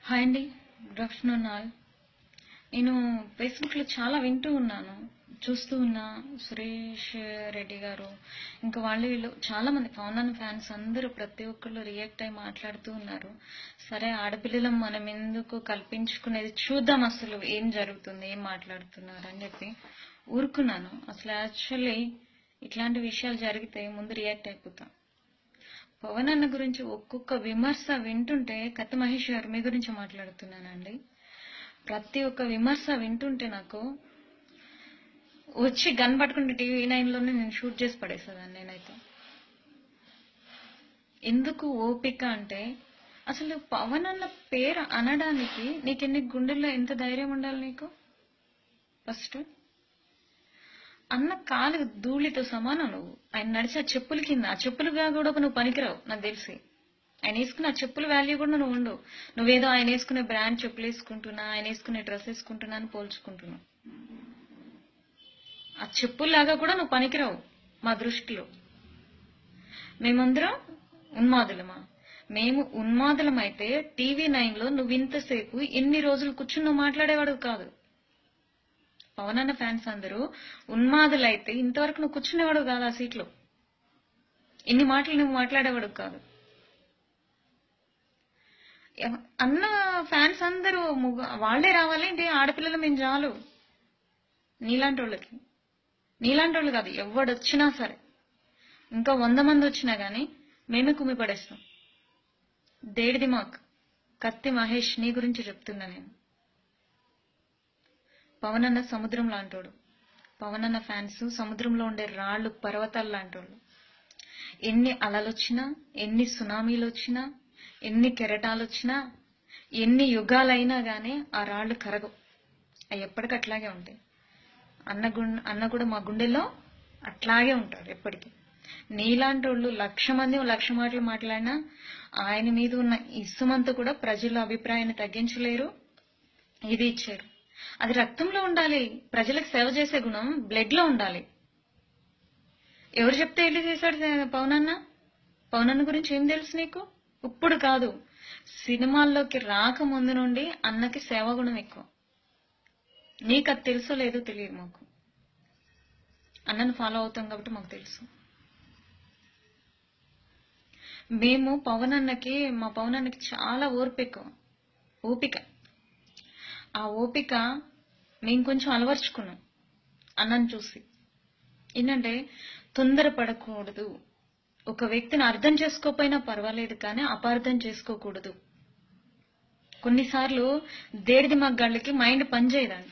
hi అండి good afternoon all నేను ఫేస్బుక్లో చాలా వింటూ ఉన్నాను చూస్తూ ఉన్నా సురేష్ రెడ్డి గారు ఇంకా వాళ్ళు వీళ్ళు చాలా మంది పవన్ ఫ్యాన్స్ అందరూ ప్రతి ఒక్కళ్ళు రియాక్ట్ అయి మాట్లాడుతూ ఉన్నారు సరే ఆడపిల్లలం మనం ఎందుకు కల్పించుకునేది చూద్దాం అసలు ఏం జరుగుతుంది ఏం మాట్లాడుతున్నారు అని చెప్పి ఊరుకున్నాను అసలు యాక్చువల్లీ ఇట్లాంటి విషయాలు జరిగితే ముందు రియాక్ట్ అయిపోతాం పవన్ అన్న గురించి ఒక్కొక్క విమర్శ వింటుంటే కత్తి మహేష్ గారు మీ గురించి మాట్లాడుతున్నానండి ప్రతి ఒక్క విమర్శ వింటుంటే నాకు వచ్చి గన్ పట్టుకుంటే టీవీ నైన్ లోనే నేను షూట్ చేసి పడేసేదాన్ని నేనైతే ఎందుకు ఓపిక అంటే అసలు పవన్ అన్న పేరు అనడానికి నీకు ఎన్ని గుండెల్లో ఎంత ధైర్యం ఉండాలి నీకు ఫస్ట్ అన్న కాలు ధూళితో సమానం నువ్వు ఆయన నడిచి ఆ చెప్పుల కింద ఆ చెప్పులుగా కూడా నువ్వు పనికిరావు నాకు తెలిసి ఆయన వేసుకున్న ఆ చెప్పుల వాల్యూ కూడా నువ్వు ఉండవు నువ్వేదో ఆయన వేసుకునే బ్రాండ్ చెప్పులు వేసుకుంటున్నా ఆయన వేసుకునే డ్రెస్ వేసుకుంటున్నా అని పోల్చుకుంటున్నావు ఆ చెప్పుల్లాగా కూడా నువ్వు పనికిరావు మా దృష్టిలో మేమందరం ఉన్మాదులమా మేము ఉన్మాదులమైతే టీవీ నైన్ లో నువ్వు ఇంతసేపు ఎన్ని రోజులు కూర్చుని నువ్వు మాట్లాడేవాడు కాదు పవన్ అన్న ఫ్యాన్స్ అందరూ ఉన్మాదులైతే ఇంతవరకు నువ్వు కూర్చునేవాడు కాదు ఆ సీట్లో ఇన్ని మాటలు నువ్వు మాట్లాడేవాడు కాదు ఎవ- అన్న ఫ్యాన్స్ అందరూ ముగ్గు వాళ్ళే రావాలి ఏంటి ఆడపిల్లలు మేము చాలు నీలాంటి వాళ్ళకి నీలాంటి వాళ్ళు కాదు ఎవడొచ్చినా సరే ఇంకా వంద మంది వచ్చినా గానీ మేమే కుమ్మి పడేస్తాం దేడిది మాక్ కత్తి మహేష్ నీ గురించి చెప్తున్నా నేను పవన్ అన్న సముద్రం లాంటోడు పవన్ అన్న ఫ్యాన్స్ సముద్రంలో ఉండే రాళ్ళు పర్వతాలు లాంటోళ్ళు ఎన్ని అలలొచ్చినా ఎన్ని సునామీలు వచ్చినా ఎన్ని కెరటాలు వచ్చినా ఎన్ని యుగాలైనా గానీ ఆ రాళ్ళు కరగవు అవి ఎప్పటికీ అట్లాగే ఉంటాయి అన్న గుండె అన్న కూడా మా గుండెల్లో అట్లాగే ఉంటాడు ఎప్పటికీ నీలాంటి వాళ్ళు లక్ష మంది లక్ష మాటలు మాట్లాడినా ఆయన మీద ఉన్న ఇసుమంతా కూడా ప్రజల అభిప్రాయాన్ని తగ్గించలేరు ఇది ఇచ్చారు అది రక్తంలో ఉండాలి ప్రజలకు సేవ చేసే గుణం బ్లడ్ లో ఉండాలి ఎవరు చెప్తే వెళ్ళి చేశాడు పవన్ అన్న పవన్ అన్న గురించి ఏం తెలుసు నీకు ఇప్పుడు కాదు సినిమాల్లోకి రాకముందు నుండి అన్నకి సేవ గుణం ఎక్కువ నీకు అది తెలుసో లేదో తెలియదు మాకు అన్నను ఫాలో అవుతాం కాబట్టి మాకు తెలుసు మేము పవన్ అన్నకి మా పవన్ అన్నకి చాలా ఓర్పు ఎక్కువ ఓపిక ఆ ఓపిక మేము కొంచెం అలవర్చుకున్నాం అన్నను చూసి ఏంటంటే తొందరపడకూడదు ఒక వ్యక్తిని అర్థం చేసుకోకపోయినా పర్వాలేదు కానీ అపార్థం చేసుకోకూడదు కొన్నిసార్లు దేడిది మగ్గాళ్ళకి మైండ్ పనిచేయదంట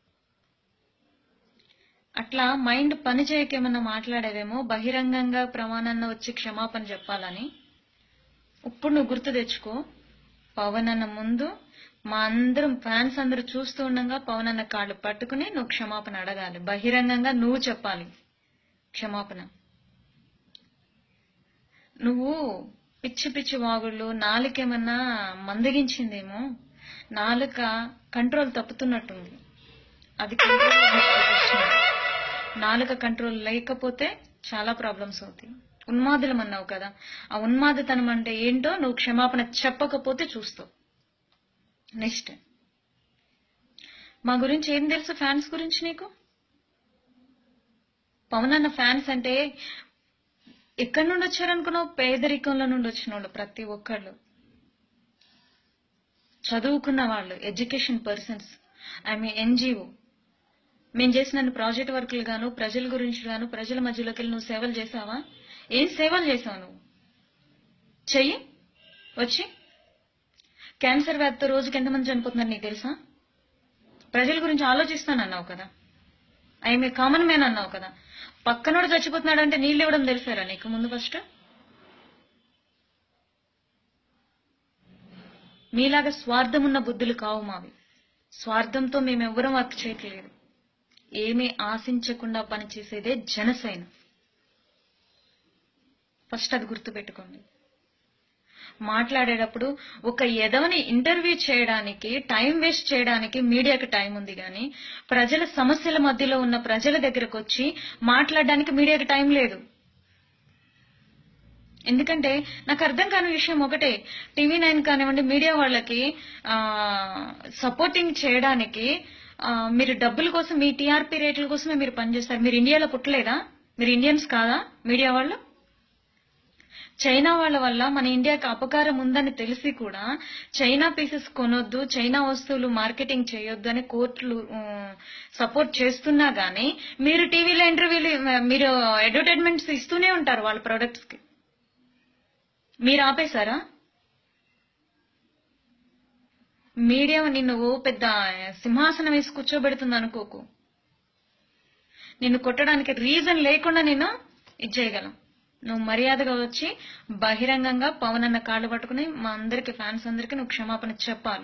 అట్లా మైండ్ పని చేయకేమన్నా మాట్లాడేవేమో బహిరంగంగా ప్రమాణాన్న వచ్చి క్షమాపణ చెప్పాలని ఇప్పుడు నువ్వు గుర్తు తెచ్చుకో పవన్ అన్న ముందు మా అందరం ఫ్యాన్స్ అందరూ చూస్తూ ఉండగా పవన్ అన్న కాళ్ళు పట్టుకుని నువ్వు క్షమాపణ అడగాలి బహిరంగంగా నువ్వు చెప్పాలి క్షమాపణ నువ్వు పిచ్చి పిచ్చి వాగుళ్ళు నాలుకేమన్నా మందగించిందేమో నాలుక కంట్రోల్ తప్పుతున్నట్టుంది అది కంట్రోల్ నాలుక కంట్రోల్ లేకపోతే చాలా ప్రాబ్లమ్స్ అవుతాయి ఉన్మాదులం అన్నావు కదా ఆ ఉన్మాదతనం అంటే ఏంటో నువ్వు క్షమాపణ చెప్పకపోతే చూస్తావు నెక్స్ట్ మా గురించి ఏం తెలుసు ఫ్యాన్స్ గురించి నీకు పవన్ అన్న ఫ్యాన్స్ అంటే ఎక్కడి నుండి వచ్చారనుకున్నావు పేదరికంలో నుండి వచ్చిన వాళ్ళు ప్రతి ఒక్కళ్ళు చదువుకున్న వాళ్ళు ఎడ్యుకేషన్ పర్సన్స్ ఐ ఎన్జిఓ మేము చేసిన ప్రాజెక్ట్ వర్కులు గాను ప్రజల గురించి గాను ప్రజల మధ్యలోకి వెళ్ళి నువ్వు సేవలు చేసావా ఏం సేవలు చేసావు నువ్వు చెయ్యి వచ్చి క్యాన్సర్ వ్యాధితో రోజుకి ఎంతమంది చనిపోతున్నారు నీకు తెలుసా ప్రజల గురించి ఆలోచిస్తానన్నావు కదా ఐఎమ్ కామన్ మ్యాన్ అన్నావు కదా పక్కనోడు చచ్చిపోతున్నాడు అంటే నీళ్ళు ఇవ్వడం తెలిసారా నీకు ముందు ఫస్ట్ మీలాగా స్వార్థం ఉన్న బుద్ధులు కావు మావి స్వార్థంతో మేమెవ్వరం వర్క్ చేయట్లేదు ఏమీ ఆశించకుండా పనిచేసేదే జనసేన ఫస్ట్ అది గుర్తుపెట్టుకోండి మాట్లాడేటప్పుడు ఒక ఎదవని ఇంటర్వ్యూ చేయడానికి టైం వేస్ట్ చేయడానికి మీడియాకి టైం ఉంది కానీ ప్రజల సమస్యల మధ్యలో ఉన్న ప్రజల దగ్గరకు వచ్చి మాట్లాడడానికి మీడియాకి టైం లేదు ఎందుకంటే నాకు అర్థం కాని విషయం ఒకటే టీవీ నైన్ కానివ్వండి మీడియా వాళ్ళకి సపోర్టింగ్ చేయడానికి ఆ, మీరు డబ్బుల కోసం మీ టీఆర్పీ రేట్ల కోసమే మీరు పనిచేస్తారు మీరు ఇండియాలో పుట్టలేదా మీరు ఇండియన్స్ కాదా మీడియా వాళ్ళు చైనా వాళ్ళ వల్ల మన ఇండియాకి అపకారం ఉందని తెలిసి కూడా చైనా పీసెస్ కొనొద్దు చైనా వస్తువులు మార్కెటింగ్ చేయొద్దు అని కోర్టులు సపోర్ట్ చేస్తున్నా గానీ మీరు టీవీలో ఇంటర్వ్యూలు మీరు అడ్వర్టైజ్మెంట్స్ ఇస్తూనే ఉంటారు వాళ్ళ ప్రొడక్ట్స్ కి మీరు ఆపేశారా మీడియా నిన్ను ఓ పెద్ద సింహాసనం వేసి కూర్చోబెడుతుంది అనుకోకు నిన్ను కొట్టడానికి రీజన్ లేకుండా నేను ఇది చేయగలం నువ్వు మర్యాదగా వచ్చి బహిరంగంగా పవన్ అన్న కాళ్ళు పట్టుకుని మా అందరికి ఫ్యాన్స్ అందరికి నువ్వు క్షమాపణ చెప్పాలి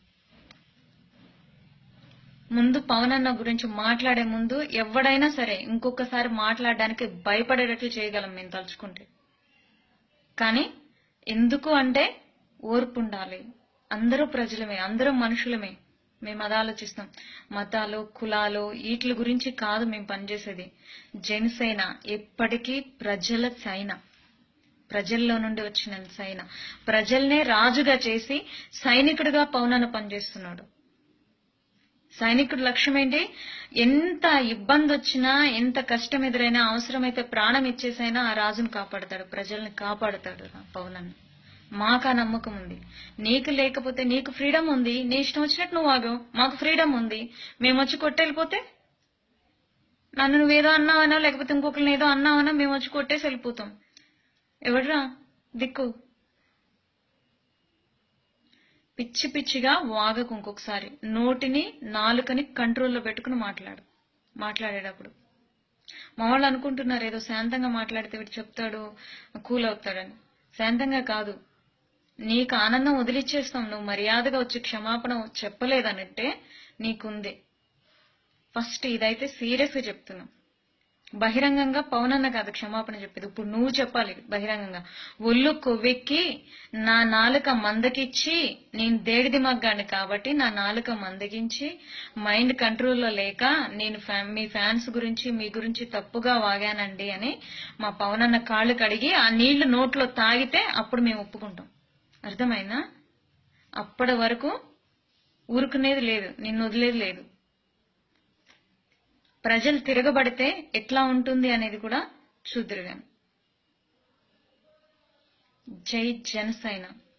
ముందు పవన్ అన్న గురించి మాట్లాడే ముందు ఎవడైనా సరే ఇంకొకసారి మాట్లాడడానికి భయపడేటట్లు చేయగలం మేము తలుచుకుంటే కానీ ఎందుకు అంటే ఓర్పు ఉండాలి అందరూ ప్రజలమే అందరూ మనుషులమే మేము అది ఆలోచిస్తాం మతాలు కులాలు వీటి గురించి కాదు మేము పనిచేసేది జనసేన ఎప్పటికీ ప్రజల సైన ప్రజల్లో నుండి వచ్చిన సైన ప్రజల్నే రాజుగా చేసి సైనికుడిగా పౌనన పనిచేస్తున్నాడు సైనికుడి లక్ష్యం ఏంటి ఎంత ఇబ్బంది వచ్చినా ఎంత కష్టం ఎదురైనా అవసరమైతే ప్రాణం ఇచ్చేసైనా ఆ రాజును కాపాడతాడు ప్రజల్ని కాపాడతాడు పవనన్ మాకు ఆ నమ్మకం ఉంది నీకు లేకపోతే నీకు ఫ్రీడమ్ ఉంది నీ ఇష్టం వచ్చినట్టు నువ్వు ఆగు మాకు ఫ్రీడమ్ ఉంది మేము వచ్చి కొట్టెళ్ళిపోతే నన్ను నువ్వేదో అన్నావనో లేకపోతే ఇంకొకరిని ఏదో అన్నావనో మేము వచ్చి కొట్టేసి వెళ్ళిపోతాం ఎవడ్రా దిక్కు పిచ్చి పిచ్చిగా వాగకు ఇంకొకసారి నోటిని నాలుకని కంట్రోల్లో పెట్టుకుని మాట్లాడు మాట్లాడేటప్పుడు మా వాళ్ళు అనుకుంటున్నారు ఏదో శాంతంగా మాట్లాడితే వీడు చెప్తాడు కూల్ అవుతాడని శాంతంగా కాదు నీకు ఆనందం వదిలిచ్చేస్తాం నువ్వు మర్యాదగా వచ్చి క్షమాపణ చెప్పలేదనంటే నీకుంది ఫస్ట్ ఇదైతే సీరియస్ గా చెప్తున్నాం బహిరంగంగా పవనన్న కాదు క్షమాపణ చెప్పేది ఇప్పుడు నువ్వు చెప్పాలి బహిరంగంగా ఒళ్ళు కొవ్వెక్కి నా నాలుక మందకిచ్చి నేను దేడిది మగ్గాను కాబట్టి నా నాలుక మందగించి మైండ్ కంట్రోల్లో లేక నేను ఫ్యా- మీ ఫ్యాన్స్ గురించి మీ గురించి తప్పుగా వాగానండి అని మా పవనన్న కాళ్ళు కడిగి ఆ నీళ్లు నోట్లో తాగితే అప్పుడు మేము ఒప్పుకుంటాం అర్థమైందా అప్పటి వరకు ఊరుకునేది లేదు నిన్ను వదిలేది లేదు ప్రజలు తిరగబడితే ఎట్లా ఉంటుంది అనేది కూడా చూద్దరు గాని జై జనసేన